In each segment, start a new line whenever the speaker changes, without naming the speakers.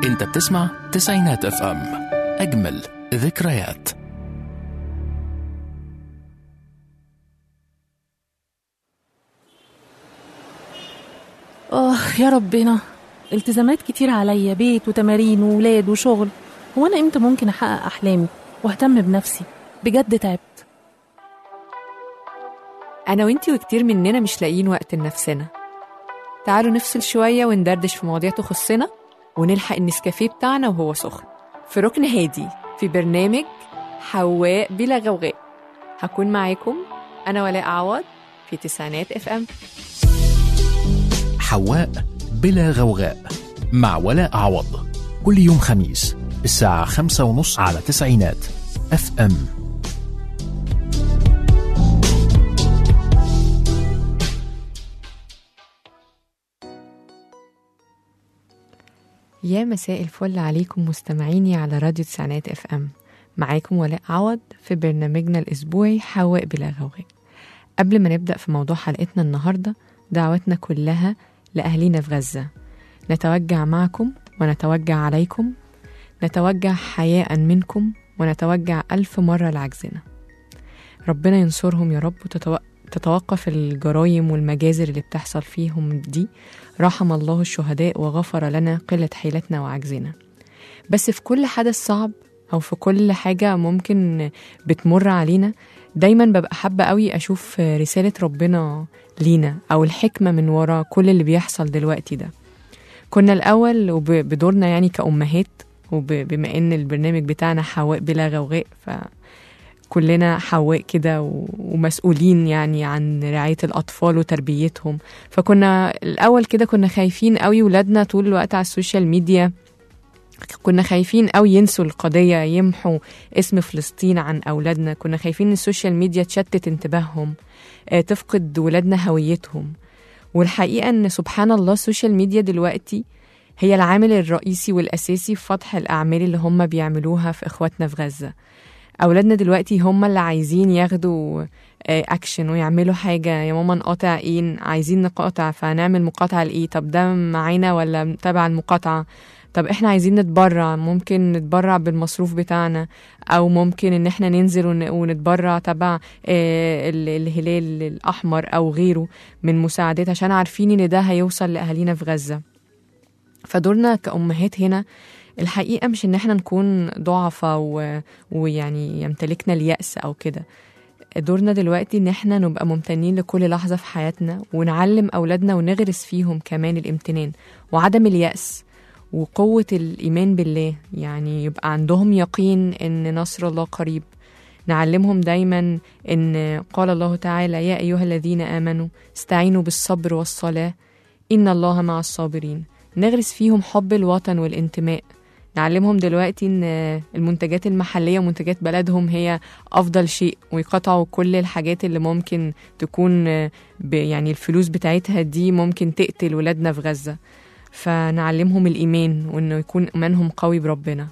انت بتسمع تسعينات اف ام اجمل ذكريات
آه يا ربنا التزامات كتير عليا بيت وتمارين وولاد وشغل هو أنا إمتى ممكن أحقق أحلامي وأهتم بنفسي بجد تعبت
أنا وإنتي وكتير مننا مش لاقيين وقت لنفسنا تعالوا نفصل شوية وندردش في مواضيع تخصنا ونلحق النسكافيه بتاعنا وهو سخن في ركن هادي في برنامج حواء بلا غوغاء هكون معاكم أنا ولاء عوض في تسعينات اف ام
حواء بلا غوغاء مع ولاء عوض كل يوم خميس الساعة خمسة ونص على تسعينات اف ام
يا مساء الفل عليكم مستمعيني على راديو تسعينات اف ام معاكم ولاء عوض في برنامجنا الأسبوعي حواء بلا غوغاء قبل ما نبدأ في موضوع حلقتنا النهاردة دعوتنا كلها لأهلينا في غزة نتوجع معكم ونتوجع عليكم نتوجع حياء منكم ونتوجع ألف مرة لعجزنا ربنا ينصرهم يا رب وتتو... تتوقف الجرايم والمجازر اللي بتحصل فيهم دي رحم الله الشهداء وغفر لنا قلة حيلتنا وعجزنا بس في كل حدث صعب أو في كل حاجة ممكن بتمر علينا دايما ببقى حابة قوي أشوف رسالة ربنا لينا أو الحكمة من ورا كل اللي بيحصل دلوقتي ده كنا الأول وبدورنا يعني كأمهات وبما إن البرنامج بتاعنا حواء بلا غوغاء فكلنا حواء كده و- ومسؤولين يعني عن رعاية الأطفال وتربيتهم فكنا الأول كده كنا خايفين قوي ولادنا طول الوقت على السوشيال ميديا كنا خايفين قوي ينسوا القضية يمحوا اسم فلسطين عن أولادنا كنا خايفين إن السوشيال ميديا تشتت انتباههم آه، تفقد ولادنا هويتهم والحقيقة إن سبحان الله السوشيال ميديا دلوقتي هي العامل الرئيسي والأساسي في فتح الأعمال اللي هم بيعملوها في إخواتنا في غزة أولادنا دلوقتي هم اللي عايزين ياخدوا آه، أكشن ويعملوا حاجة يا ماما نقاطع إيه عايزين نقاطع فنعمل مقاطعة لإيه طب ده معانا ولا تبع المقاطعة طب احنا عايزين نتبرع ممكن نتبرع بالمصروف بتاعنا او ممكن ان احنا ننزل ون- ونتبرع تبع آه، ال- الهلال الاحمر او غيره من مساعدات عشان عارفين ان ده هيوصل لاهالينا في غزه فدورنا كأمهات هنا الحقيقة مش إن إحنا نكون ضعفة و... ويعني يمتلكنا اليأس أو كده دورنا دلوقتي إن إحنا نبقى ممتنين لكل لحظة في حياتنا ونعلم أولادنا ونغرس فيهم كمان الامتنان وعدم اليأس وقوة الإيمان بالله يعني يبقى عندهم يقين إن نصر الله قريب نعلمهم دايما إن قال الله تعالى يا أيها الذين آمنوا استعينوا بالصبر والصلاة إن الله مع الصابرين نغرس فيهم حب الوطن والانتماء نعلمهم دلوقتي ان المنتجات المحليه ومنتجات بلدهم هي افضل شيء ويقطعوا كل الحاجات اللي ممكن تكون ب- يعني الفلوس بتاعتها دي ممكن تقتل ولادنا في غزه فنعلمهم الايمان وانه يكون ايمانهم قوي بربنا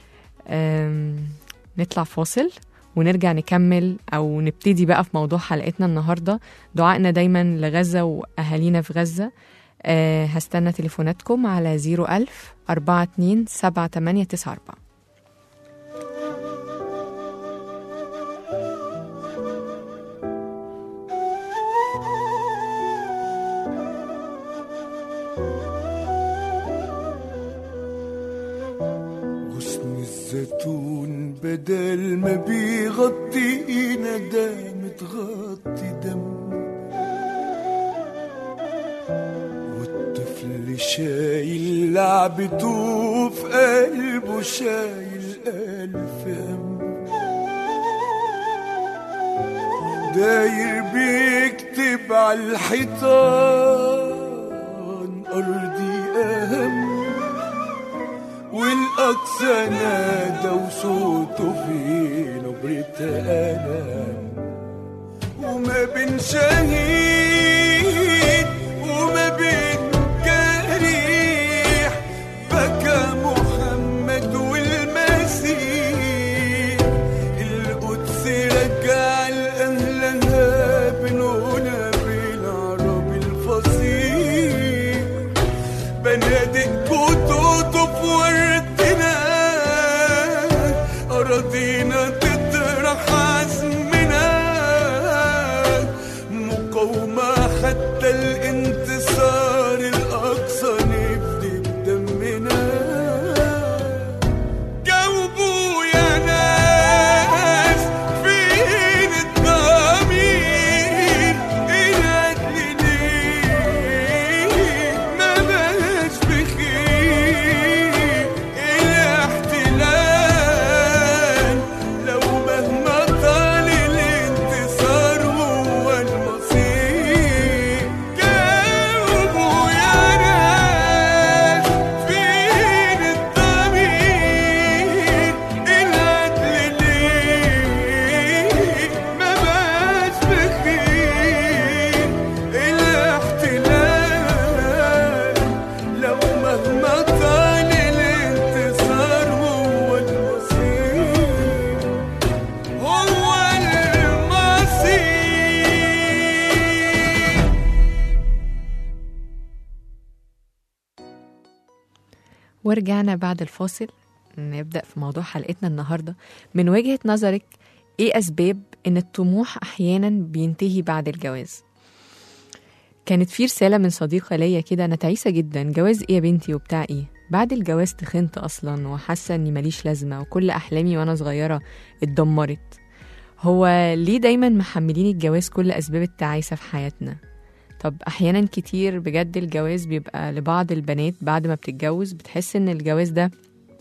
أم، نطلع فاصل ونرجع نكمل او نبتدي بقى في موضوع حلقتنا النهارده دعائنا دايما لغزه واهالينا في غزه أه هستنى تليفوناتكم على 01000 42 7894
غصن الزيتون بدل ما بيغطينا ده متغطي دم والطفل شايل لعبته في قلبه شايل ألف هم داير بيكتب على الحيطان أرضي أهم والأقصى نادى وصوته في نبرة ألم وما بين شهيد وما بين جريح بكى محمد والمسيح القدس رجع لأهلها بنونا بالعربي الفصيح بنادق كتوته في ورد حتى الانتصار الأقصى نفدي بدمنا جاوبوا يا ناس فين الضمير العدل ليه ما بقاش بخير الاحتلال لو مهما طال الانتصار هو المصير جاوبوا يا ناس فين الضمير العدل ليه ما بقاش بخير الاحتلال لو مهما طال الانتصار هو المصير هو المصير
ورجعنا بعد الفاصل نبدأ في موضوع حلقتنا النهاردة من وجهة نظرك إيه أسباب إن الطموح أحيانا بينتهي بعد الجواز كانت في رسالة من صديقة ليا كده أنا تعيسة جدا جواز إيه يا بنتي وبتاع إيه بعد الجواز تخنت أصلا وحاسة إني ماليش لازمة وكل أحلامي وأنا صغيرة اتدمرت هو ليه دايما محملين الجواز كل أسباب التعاسة في حياتنا طب أحيانا كتير بجد الجواز بيبقى لبعض البنات بعد ما بتتجوز بتحس إن الجواز ده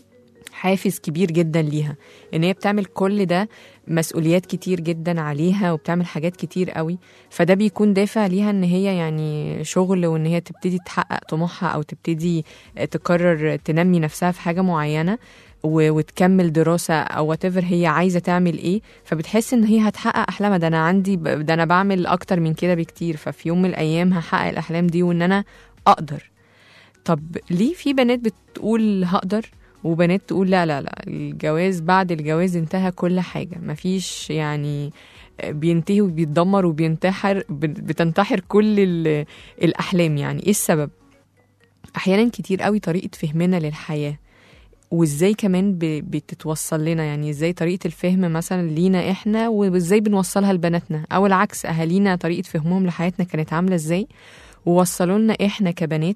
حافز كبير جدا ليها ان هي بتعمل كل ده مسؤوليات كتير جدا عليها وبتعمل حاجات كتير قوي فده بيكون دافع ليها ان هي يعني شغل وان هي تبتدي تحقق طموحها او تبتدي تقرر تنمي نفسها في حاجة معينة و- وتكمل دراسة او whatever هي عايزة تعمل ايه فبتحس ان هي هتحقق احلامها ده انا عندي ب- ده انا بعمل اكتر من كده بكتير ففي يوم من الايام هحقق الاحلام دي وان انا اقدر طب ليه في بنات بتقول هقدر وبنات تقول لا لا لا الجواز بعد الجواز انتهى كل حاجة مفيش يعني بينتهي وبيتدمر وبينتحر بتنتحر كل ال- الأحلام يعني إيه السبب؟ أحيانا كتير قوي طريقة فهمنا للحياة وازاي كمان ب- بتتوصل لنا يعني ازاي طريقة الفهم مثلا لينا احنا وازاي بنوصلها لبناتنا او العكس اهالينا طريقة فهمهم لحياتنا كانت عاملة ازاي ووصلوا لنا احنا كبنات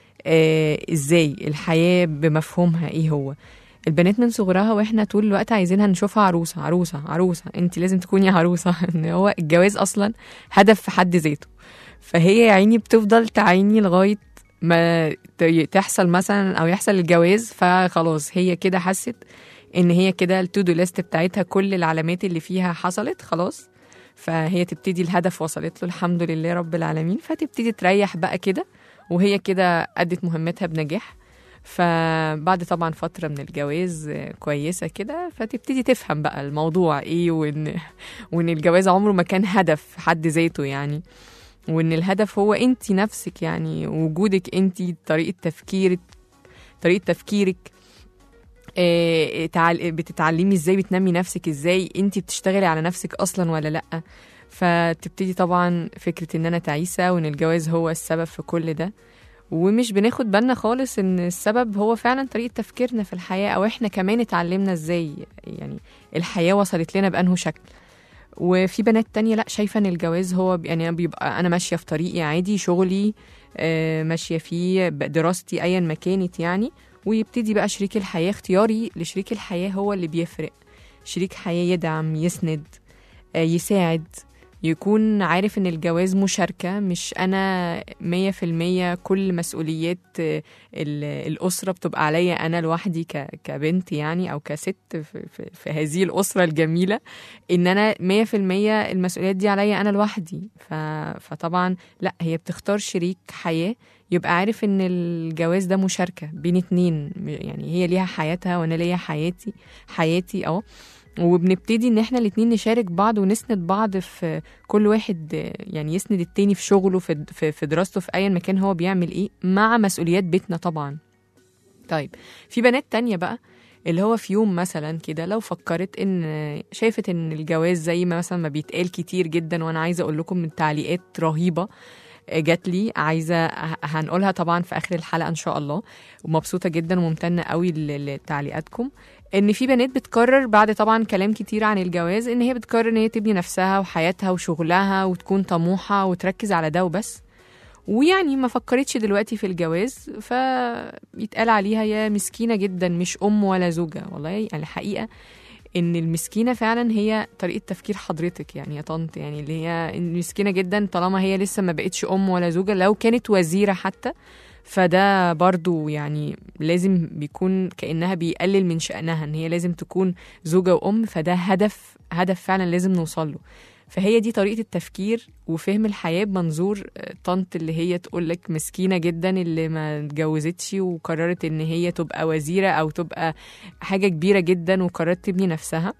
آه ازاي الحياة بمفهومها ايه هو البنات من صغرها واحنا طول الوقت عايزينها نشوفها عروسة عروسة عروسة انت لازم تكوني عروسة ان هو الجواز اصلا هدف في حد ذاته فهي يا عيني بتفضل تعيني لغاية ما ت- تحصل مثلا او يحصل الجواز فخلاص هي كده حست ان هي كده التو دو ليست بتاعتها كل العلامات اللي فيها حصلت خلاص فهي تبتدي الهدف وصلت له الحمد لله رب العالمين فتبتدي تريح بقى كده وهي كده أدت مهمتها بنجاح فبعد طبعا فترة من الجواز آه، كويسة كده فتبتدي تفهم بقى الموضوع ايه وان وان الجواز عمره ما كان هدف في حد ذاته يعني وان الهدف هو انت نفسك يعني وجودك انت طريقة تفكيرك طريقة تفكيرك آه، تعال- بتتعلمي ازاي بتنمي نفسك ازاي انت بتشتغلي على نفسك اصلا ولا لا فتبتدي طبعا فكرة ان انا تعيسة وان الجواز هو السبب في كل ده ومش بناخد بالنا خالص ان السبب هو فعلا طريقة تفكيرنا في الحياة او احنا كمان اتعلمنا ازاي يعني الحياة وصلت لنا بأنه شكل وفي بنات تانية لا شايفة ان الجواز هو ب- يعني بيبقى انا ماشية في طريقي عادي شغلي آه، ماشية فيه ب- دراستي ايا ما كانت يعني ويبتدي بقى شريك الحياة اختياري لشريك الحياة هو اللي بيفرق شريك حياة يدعم يسند آه، يساعد يكون عارف ان الجواز مشاركة مش انا مية في المية كل مسؤوليات آه، ال- الأسرة بتبقى عليا أنا لوحدي ك- كبنت يعني أو كست في, في, في هذه الأسرة الجميلة إن أنا مية في المية المسؤوليات دي عليا أنا لوحدي ف, فطبعا لا هي بتختار شريك حياة يبقى عارف ان الجواز ده مشاركة بين اتنين يعني هي ليها حياتها وانا ليا حياتي حياتي اه وبنبتدي ان احنا الاتنين نشارك بعض ونسند بعض في كل واحد آه، يعني يسند التاني في شغله في في, في دراسته في اي مكان هو بيعمل ايه مع مسؤوليات بيتنا طبعا طيب في بنات تانية بقى اللي هو في يوم مثلا كده لو فكرت ان شايفت ان الجواز زي ما مثلا ما بيتقال كتير جدا وانا عايزه اقول لكم من تعليقات رهيبه جات لي عايزه ه- هنقولها طبعا في اخر الحلقه ان شاء الله ومبسوطه جدا وممتنه قوي ل- لتعليقاتكم ان في بنات بتقرر بعد طبعا كلام كتير عن الجواز ان هي بتقرر ان هي تبني نفسها وحياتها وشغلها وتكون طموحه وتركز على ده وبس ويعني ما فكرتش دلوقتي في الجواز فيتقال عليها يا مسكينة جدا مش أم ولا زوجة والله يعني الحقيقة ان المسكينه فعلا هي طريقه تفكير حضرتك يعني يا طنط يعني اللي هي المسكينه جدا طالما هي لسه ما بقتش ام ولا زوجه لو كانت وزيره حتى فده برضو يعني لازم بيكون كانها بيقلل من شانها ان هي لازم تكون زوجه وام فده هدف هدف فعلا لازم نوصل له فهي دي طريقه التفكير وفهم الحياه بمنظور آه، طنط اللي هي تقول لك مسكينه جدا اللي ما اتجوزتش وقررت ان هي تبقى وزيره او تبقى حاجه كبيره جدا وقررت تبني نفسها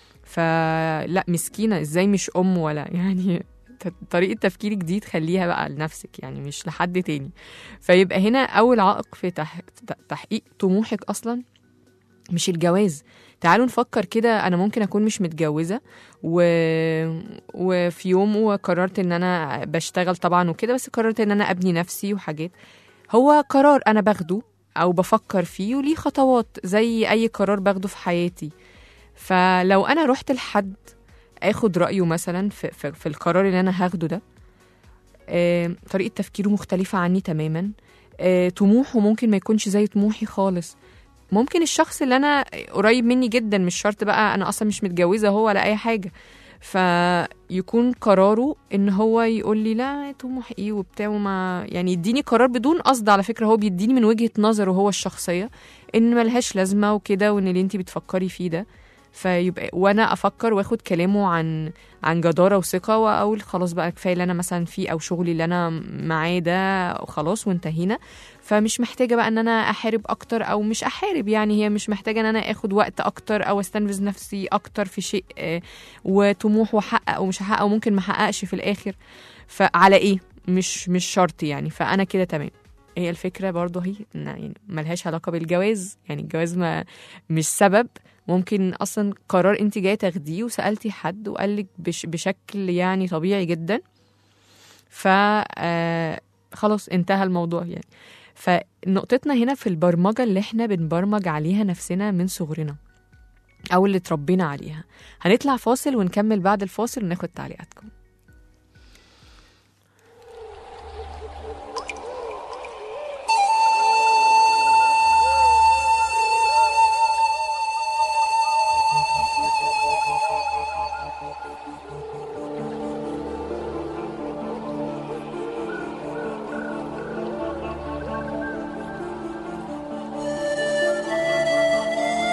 فلا مسكينه ازاي مش ام ولا يعني ت- طريقه تفكير جديد خليها بقى لنفسك يعني مش لحد تاني فيبقى هنا اول عائق في تح... ت- تحقيق طموحك اصلا مش الجواز تعالوا نفكر كده انا ممكن اكون مش متجوزه و... وفي يوم وقررت ان انا بشتغل طبعا وكده بس قررت ان انا ابني نفسي وحاجات هو قرار انا باخده او بفكر فيه وليه خطوات زي اي قرار باخده في حياتي فلو انا رحت لحد اخد رايه مثلا في, في, في القرار اللي انا هاخده ده آه، طريقه تفكيره مختلفه عني تماما آه، طموحه ممكن ما يكونش زي طموحي خالص ممكن الشخص اللي انا قريب مني جدا مش شرط بقى انا اصلا مش متجوزه هو ولا اي حاجه فيكون قراره ان هو يقول لي لا طموح ايه وبتاع وما يعني يديني قرار بدون قصد على فكره هو بيديني من وجهه نظره هو الشخصيه ان ملهاش لازمه وكده وان اللي انت بتفكري فيه ده فيبقى وانا افكر واخد كلامه عن عن جداره وثقه واقول خلاص بقى كفايه اللي انا مثلا فيه او شغلي اللي انا معاه ده خلاص وانتهينا فمش محتاجه بقى ان انا احارب اكتر او مش احارب يعني هي مش محتاجه ان انا اخد وقت اكتر او استنفذ نفسي اكتر في شيء آه، وطموح واحقق ومش هحقق وممكن ما احققش في الاخر فعلى ايه مش مش شرط يعني فانا كده تمام هي الفكره برضه هي إن يعني ملهاش علاقه بالجواز يعني الجواز ما مش سبب ممكن اصلا قرار انت جايه تاخديه وسالتي حد وقال لك بش بشكل يعني طبيعي جدا ف آه، خلاص انتهى الموضوع يعني فنقطتنا هنا في البرمجه اللي احنا بنبرمج عليها نفسنا من صغرنا او اللي اتربينا عليها هنطلع فاصل ونكمل بعد الفاصل وناخد تعليقاتكم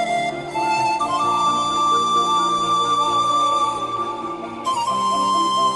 Thank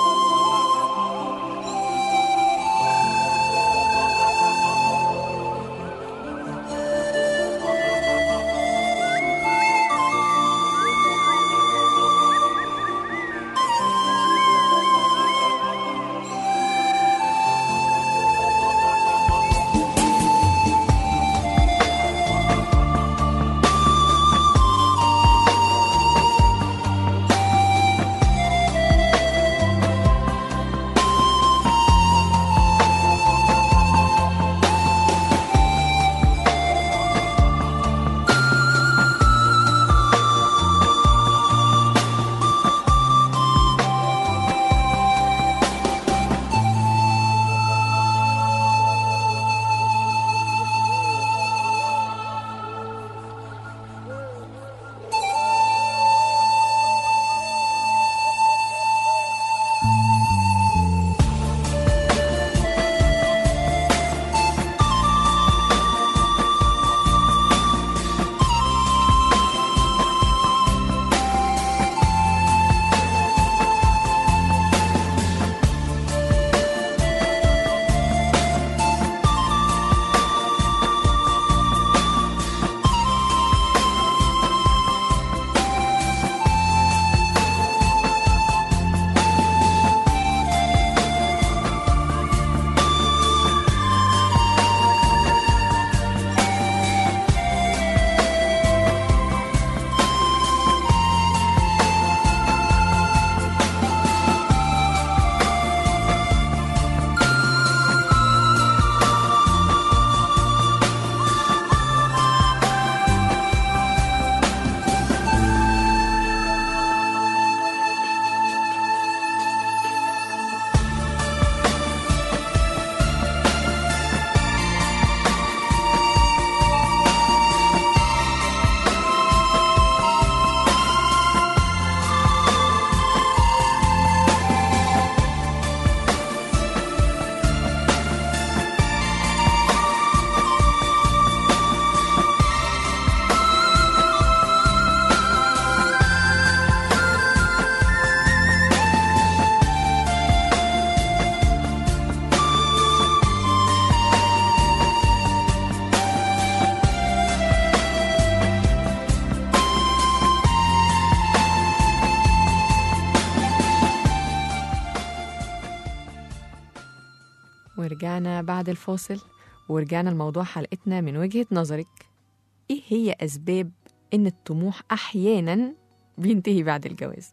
ورجعنا بعد الفاصل ورجعنا لموضوع حلقتنا من وجهة نظرك ايه هي اسباب ان الطموح احيانا بينتهي بعد الجواز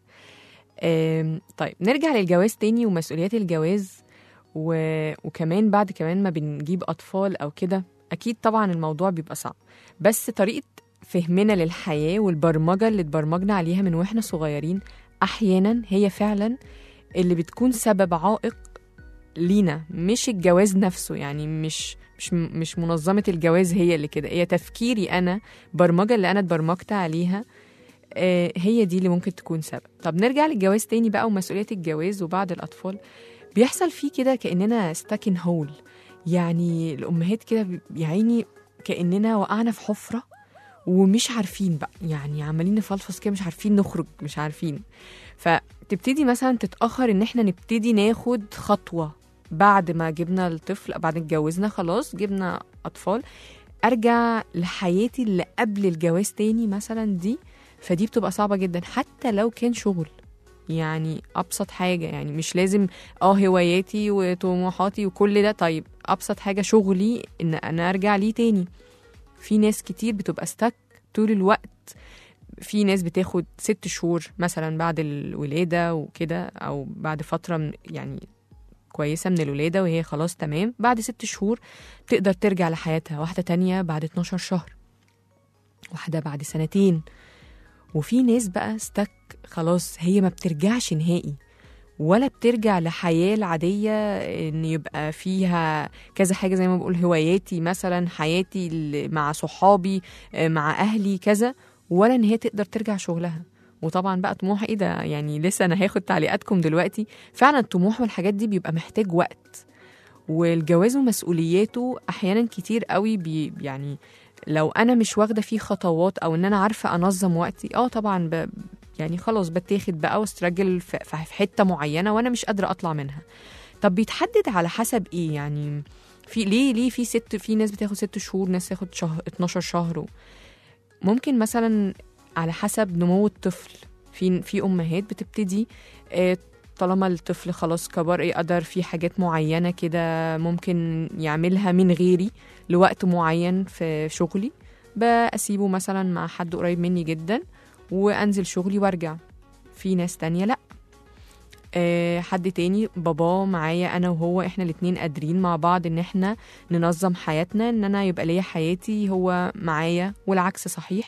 آم، طيب نرجع للجواز تاني ومسؤوليات الجواز و... وكمان بعد كمان ما بنجيب اطفال او كده اكيد طبعا الموضوع بيبقى صعب بس طريقه فهمنا للحياه والبرمجه اللي اتبرمجنا عليها من واحنا صغيرين احيانا هي فعلا اللي بتكون سبب عائق لينا مش الجواز نفسه يعني مش مش مش منظمه الجواز هي اللي كده هي تفكيري انا برمجه اللي انا اتبرمجت عليها آه، هي دي اللي ممكن تكون سبب طب نرجع للجواز تاني بقى ومسؤوليات الجواز وبعد الأطفال بيحصل فيه كده كأننا ستاكن هول يعني الأمهات كده بي- يا عيني كأننا وقعنا في حفرة ومش عارفين بقى يعني عمالين نفلفص كده مش عارفين نخرج مش عارفين فتبتدي مثلا تتأخر إن إحنا نبتدي ناخد خطوة بعد ما جبنا الطفل بعد اتجوزنا خلاص جبنا أطفال أرجع لحياتي اللي قبل الجواز تاني مثلا دي فدي بتبقى صعبة جدا حتى لو كان شغل يعني أبسط حاجة يعني مش لازم اه هواياتي وطموحاتي وكل ده طيب أبسط حاجة شغلي إن أنا أرجع ليه تاني في ناس كتير بتبقى ستك طول الوقت في ناس بتاخد ست شهور مثلا بعد الولادة وكده أو بعد فترة من يعني كويسة من الولادة وهي خلاص تمام بعد ست شهور تقدر ترجع لحياتها واحدة تانية بعد 12 شهر واحدة بعد سنتين وفي ناس بقى ستك خلاص هي ما بترجعش نهائي ولا بترجع لحياة العادية إن يبقى فيها كذا حاجة زي ما بقول هواياتي مثلا حياتي اللي مع صحابي آه، مع أهلي كذا ولا إن هي تقدر ترجع شغلها وطبعا بقى طموح ايه ده يعني لسه انا هاخد تعليقاتكم دلوقتي فعلا الطموح والحاجات دي بيبقى محتاج وقت والجواز ومسؤولياته احيانا كتير قوي بي يعني لو انا مش واخده فيه خطوات او ان انا عارفه انظم وقتي اه طبعا ب يعني خلاص بتاخد بقى واستراجل في في حته معينه وانا مش قادره اطلع منها طب بيتحدد على حسب ايه يعني في ليه ليه في ست في ناس بتاخد ست شهور ناس تاخد شهر 12 شهر و- ممكن مثلا على حسب نمو الطفل في في امهات بتبتدي آه، طالما الطفل خلاص كبر ايه قدر في حاجات معينه كده ممكن يعملها من غيري لوقت معين في شغلي بسيبه مثلا مع حد قريب مني جدا وانزل شغلي وارجع في ناس تانية لا آه، حد تاني باباه معايا انا وهو احنا الاتنين قادرين مع بعض ان احنا ننظم حياتنا ان انا يبقى ليا حياتي هو معايا والعكس صحيح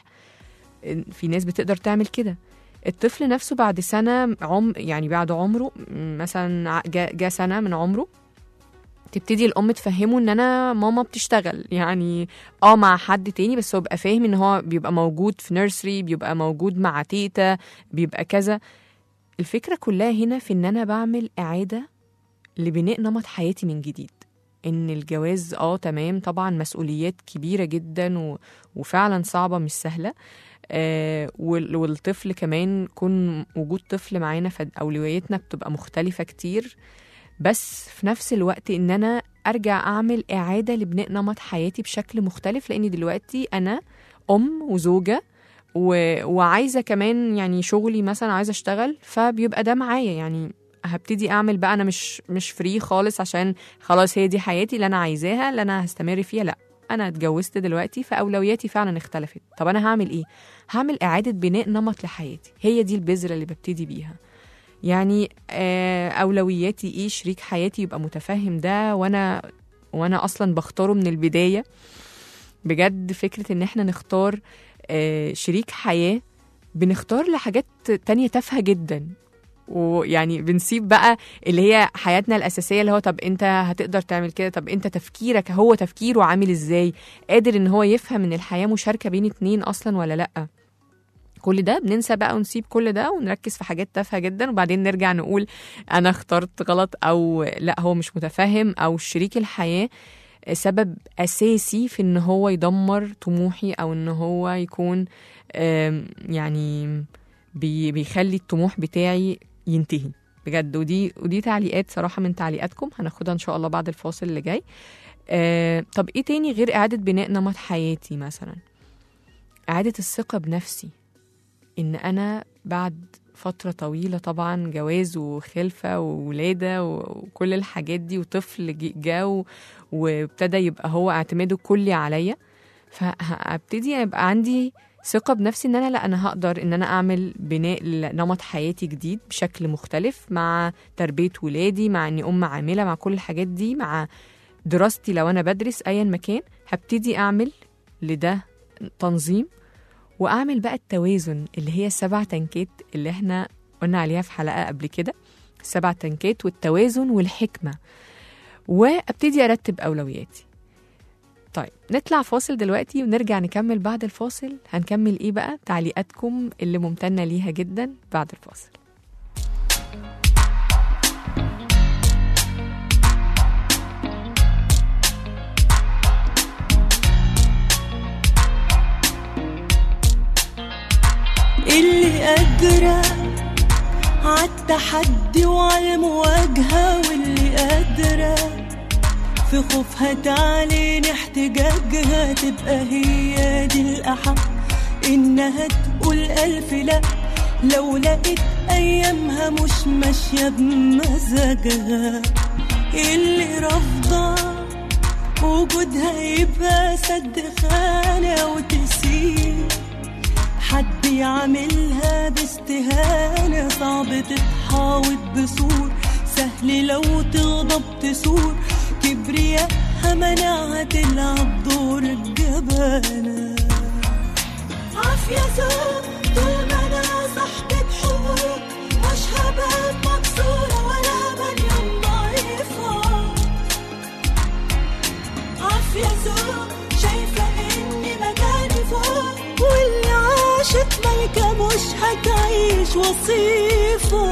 في ناس بتقدر تعمل كده الطفل نفسه بعد سنة عم يعني بعد عمره م- مثلا ع- جا, جا سنة من عمره تبتدي الأم تفهمه إن أنا ماما بتشتغل يعني اه مع حد تاني بس هو بيبقى فاهم إن هو بيبقى موجود في نيرسري بيبقى موجود مع تيتا بيبقى كذا الفكرة كلها هنا في إن أنا بعمل إعادة لبناء نمط حياتي من جديد إن الجواز اه تمام طبعا مسؤوليات كبيرة جدا و... وفعلا صعبة مش سهلة آه وال- والطفل كمان كون وجود طفل معانا فأولوياتنا بتبقى مختلفة كتير بس في نفس الوقت ان انا ارجع اعمل اعاده لبناء نمط حياتي بشكل مختلف لان دلوقتي انا ام وزوجه و... وعايزه كمان يعني شغلي مثلا عايزه اشتغل فبيبقى ده معايا يعني هبتدي اعمل بقى انا مش مش فري خالص عشان خلاص هي دي حياتي اللي انا عايزاها اللي انا هستمر فيها لا انا اتجوزت دلوقتي فاولوياتي فعلا اختلفت طب انا هعمل ايه هعمل اعاده بناء نمط لحياتي هي دي البذره اللي ببتدي بيها يعني آه، اولوياتي ايه شريك حياتي يبقى متفهم ده وانا وانا اصلا بختاره من البدايه بجد فكره ان احنا نختار آه، شريك حياه بنختار لحاجات تانية تافهه جدا ويعني بنسيب بقى اللي هي حياتنا الأساسية اللي هو طب أنت هتقدر تعمل كده طب أنت تفكيرك هو تفكيره عامل إزاي قادر إن هو يفهم إن الحياة مشاركة بين اتنين أصلا ولا لأ كل ده بننسى بقى ونسيب كل ده ونركز في حاجات تافهه جدا وبعدين نرجع نقول انا اخترت غلط او لا هو مش متفهم او شريك الحياه سبب اساسي في ان هو يدمر طموحي او ان هو يكون آم، يعني بي بيخلي الطموح بتاعي ينتهي بجد ودي ودي تعليقات صراحه من تعليقاتكم هناخدها ان شاء الله بعد الفاصل اللي جاي آه طب ايه تاني غير اعاده بناء نمط حياتي مثلا اعاده الثقه بنفسي ان انا بعد فترة طويلة طبعا جواز وخلفة وولادة وكل الحاجات دي وطفل جه- جه و- وابتدى يبقى هو اعتماده كلي عليا فابتدي يبقى عندي ثقة بنفسي ان انا لا انا هقدر ان انا اعمل بناء لنمط حياتي جديد بشكل مختلف مع تربية ولادي مع اني ام عاملة مع كل الحاجات دي مع دراستي لو انا بدرس ايا مكان هبتدي اعمل لده تنظيم واعمل بقى التوازن اللي هي السبع تنكات اللي احنا قلنا عليها في حلقة قبل كده السبع تنكات والتوازن والحكمة وابتدي ارتب اولوياتي طيب نطلع فاصل دلوقتي ونرجع نكمل بعد الفاصل هنكمل ايه بقى تعليقاتكم اللي ممتنة ليها جدا بعد الفاصل
اللي قادرة عالتحدي وعالمواجهة واللي قادرة في خوفها تعلن احتجاجها تبقى هي دي الأحق إنها تقول ألف لأ لو لقيت أيامها مش ماشية بمزاجها اللي رافضة وجودها يبقى سد خانة وتسيب حد يعملها باستهانة صعب تتحاوط بسور سهل لو تغضب تسور كبرياءها منعها تلعب دور الجبانة عافية زوج طول ما انا صاحبة حقوق مش هبقى مكسورة ولا مليون ضعيفة عافية زوج شايفة اني مكاني فوق واللي عاشت ملكة مش هتعيش وصيفة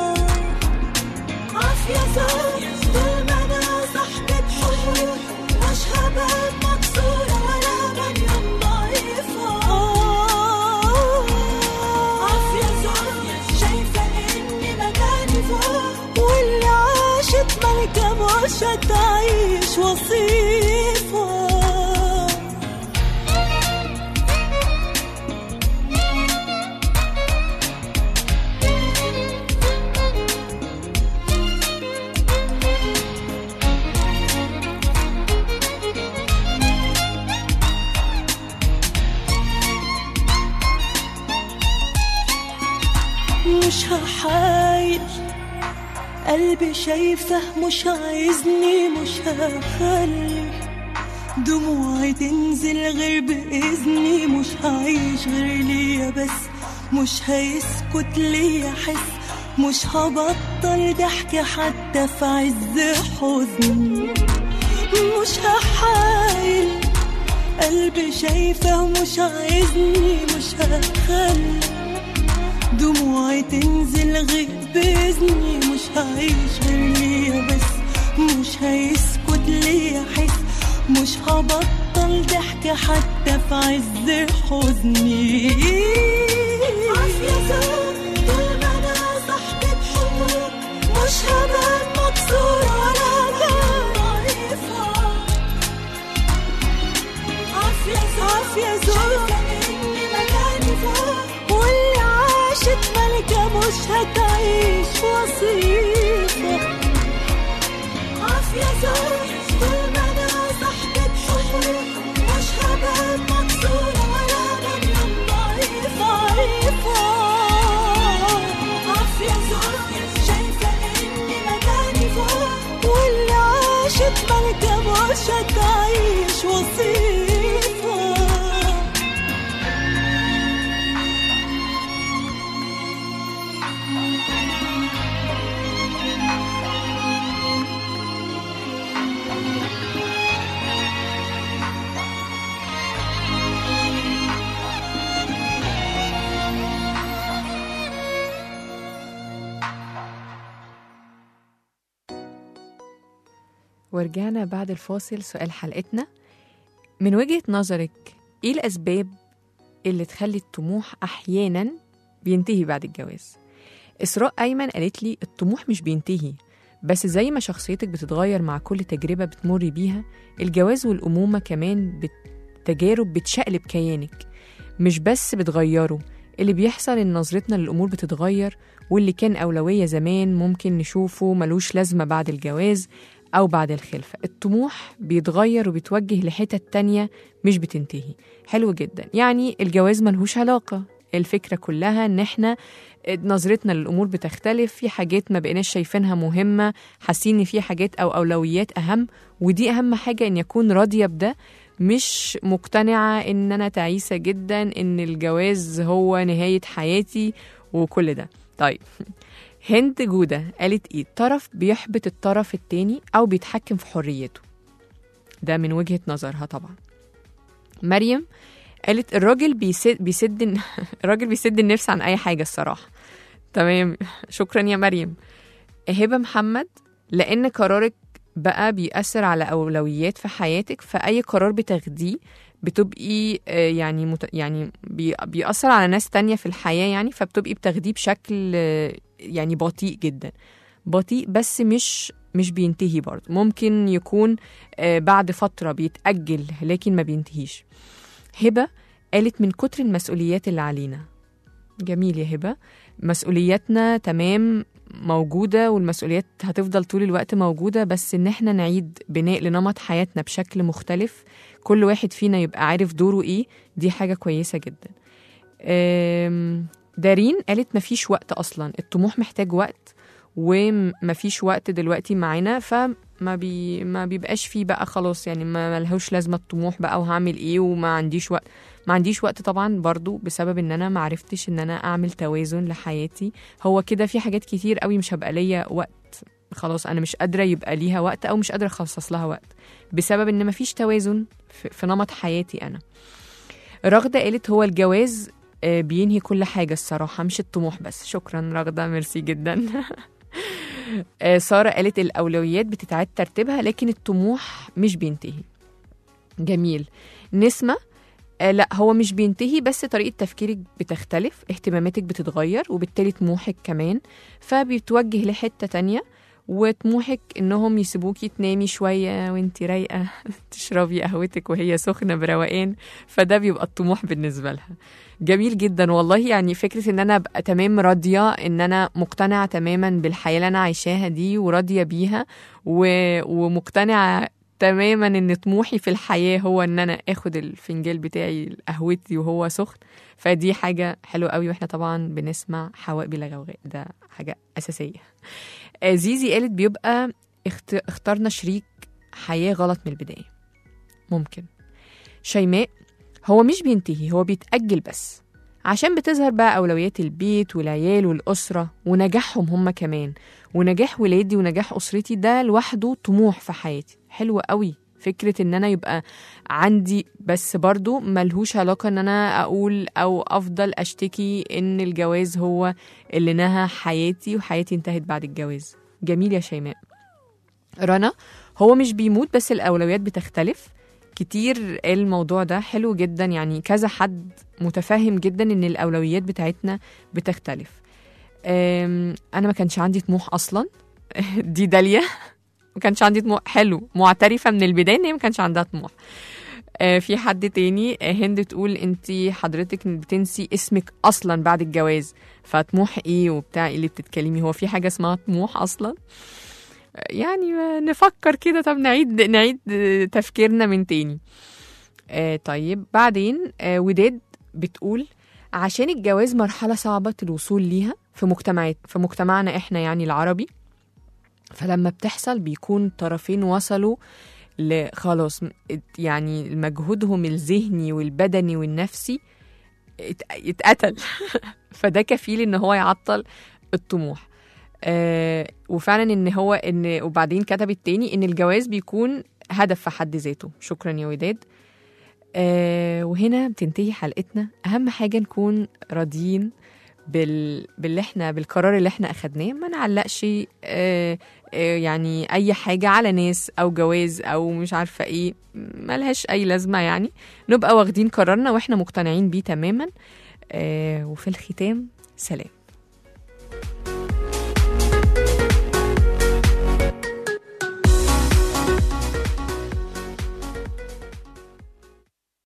عافية زوج طول ما انا صاحبة حقوق مش هبقى مكسورة ولا مليون ضعيفة عافية زوج شايفة اني مكاني فوق واللي عاشت ملكة مش هتعيش وصيفة مش هحايل قلبي شايفه مش عايزني مش هخلي دموعي تنزل غير بإذني مش هعيش غير ليا بس مش هيسكت ليا حس مش هبطل ضحك حتى في عز حزني مش هحايل قلبي شايفه مش عايزني مش هخلي دموعي تنزل غير بإذني مش هعيش غير ليا بس مش هيسكت ليا حس مش هبطل ضحك حتى في عز حزني عافية زوج طول ما أنا صاحبة حقوق مش هبقى مكسورة ولا ضعيفة عافية زوج عافية زوج إني مكاني فوق واللي عاشت ملكة مش هتعيش وصيفة عافية زوج طول ما أنا صاحبة حقوق مش هبقى مكسورة ولا مليون ضعيفة ضعيفة عافية زوج شايفة إني مكاني فوق واللي عاشت ملكة مش هتعيش وصيفة
ورجعنا بعد الفاصل سؤال حلقتنا من وجهة نظرك ايه الأسباب اللي تخلي الطموح أحيانا بينتهي بعد الجواز إسراء أيمن قالت لي الطموح مش بينتهي بس زي ما شخصيتك بتتغير مع كل تجربة بتمري بيها الجواز والأمومة كمان بتجارب بتشقلب كيانك مش بس بتغيره اللي بيحصل إن نظرتنا للأمور بتتغير واللي كان أولوية زمان ممكن نشوفه ملوش لازمة بعد الجواز أو بعد الخلفة الطموح بيتغير وبيتوجه لحتت تانية مش بتنتهي حلو جدا يعني الجواز ملهوش علاقة الفكرة كلها إن إحنا نظرتنا للأمور بتختلف في حاجات ما بقيناش شايفينها مهمة حاسين إن في حاجات أو أولويات أهم ودي أهم حاجة إن يكون راضية بده مش مقتنعة إن أنا تعيسة جدا إن الجواز هو نهاية حياتي وكل ده طيب هند جودة قالت إيه الطرف بيحبط الطرف التاني أو بيتحكم في حريته ده من وجهة نظرها طبعا مريم قالت الراجل بيسد بيسد الراجل بيسد النفس عن أي حاجة الصراحة تمام شكرا يا مريم هبة محمد لأن قرارك بقى بيأثر على أولويات في حياتك فأي قرار بتاخديه بتبقي آه، يعني مت... يعني بي... بيأثر على ناس تانية في الحياة يعني فبتبقي بتاخديه بشكل آه، يعني بطيء جدا بطيء بس مش مش بينتهي برضه ممكن يكون آه، بعد فترة بيتأجل لكن ما بينتهيش هبة قالت من كتر المسؤوليات اللي علينا جميل يا هبة مسؤولياتنا تمام موجودة والمسؤوليات هتفضل طول الوقت موجودة بس إن احنا نعيد بناء لنمط حياتنا بشكل مختلف كل واحد فينا يبقى عارف دوره إيه دي حاجة كويسة جدا أم، دارين قالت مفيش وقت أصلا الطموح محتاج وقت ومفيش وقت دلوقتي معانا فما بي ما بيبقاش فيه بقى خلاص يعني ما ملهوش لازمة الطموح بقى وهعمل ايه وما عنديش وقت ما عنديش وقت طبعا برضو بسبب ان انا ما عرفتش ان انا اعمل توازن لحياتي هو كده في حاجات كتير قوي مش هبقى ليا وقت خلاص انا مش قادره يبقى ليها وقت او مش قادره اخصص لها وقت بسبب ان مفيش توازن في, في نمط حياتي انا رغده قالت هو الجواز آه، بينهي كل حاجه الصراحه مش الطموح بس شكرا رغده ميرسي جدا آه، ساره قالت الاولويات بتتعاد ترتيبها لكن الطموح مش بينتهي جميل نسمه آه، لا هو مش بينتهي بس طريقة تفكيرك بتختلف اهتماماتك بتتغير وبالتالي طموحك كمان فبيتوجه لحتة تانية وطموحك انهم يسيبوكي تنامي شوية وانتي رايقة تشربي قهوتك وهي سخنة بروقان فده بيبقى الطموح بالنسبة لها جميل جدا والله يعني فكرة ان انا ابقى تمام راضية ان انا مقتنعة تماما بالحياة اللي انا عايشاها دي وراضية بيها و... ومقتنعة تماما ان طموحي في الحياه هو ان انا اخد الفنجان بتاعي قهوتي وهو سخن فدي حاجه حلوه قوي واحنا طبعا بنسمع حواء بلا غوغاء ده حاجه اساسيه آه، زيزي قالت بيبقى اخت... اخترنا شريك حياه غلط من البدايه ممكن شيماء هو مش بينتهي هو بيتاجل بس عشان بتظهر بقى اولويات البيت والعيال والاسره ونجاحهم هم كمان ونجاح ولادي ونجاح اسرتي ده لوحده طموح في حياتي حلو قوي فكرة ان انا يبقى عندي بس برضو ملهوش علاقة ان انا اقول او افضل اشتكي ان الجواز هو اللي نهى حياتي وحياتي انتهت بعد الجواز جميل يا شيماء رنا هو مش بيموت بس الاولويات بتختلف كتير قال الموضوع ده حلو جدا يعني كذا حد متفهم جدا ان الاولويات بتاعتنا بتختلف أم، انا ما كانش عندي طموح اصلا دي داليا ما كانش عندي طموح حلو معترفه من البدايه ان هي ما كانش عندها طموح آه، في حد تاني آه، هند تقول انت حضرتك بتنسي اسمك اصلا بعد الجواز فطموح ايه وبتاع ايه اللي بتتكلمي هو في حاجه اسمها طموح اصلا آه، يعني ما نفكر كده طب نعيد نعيد آه، تفكيرنا من تاني آه طيب بعدين آه وداد بتقول عشان الجواز مرحله صعبه الوصول ليها في مجتمعات في مجتمعنا احنا يعني العربي فلما بتحصل بيكون طرفين وصلوا ل- خلاص م- ات- يعني مجهودهم الذهني والبدني والنفسي ات- اتقتل فده كفيل ان هو يعطل الطموح آه وفعلا ان هو ان وبعدين كتبت تاني ان الجواز بيكون هدف في حد ذاته شكرا يا وداد آه وهنا بتنتهي حلقتنا اهم حاجه نكون راضيين بال... باللي احنا بالقرار اللي احنا اخدناه ما نعلقش آه آه يعني اي حاجه على ناس او جواز او مش عارفه ايه ملهاش اي لازمه يعني نبقى واخدين قرارنا واحنا مقتنعين بيه تماما آه وفي الختام سلام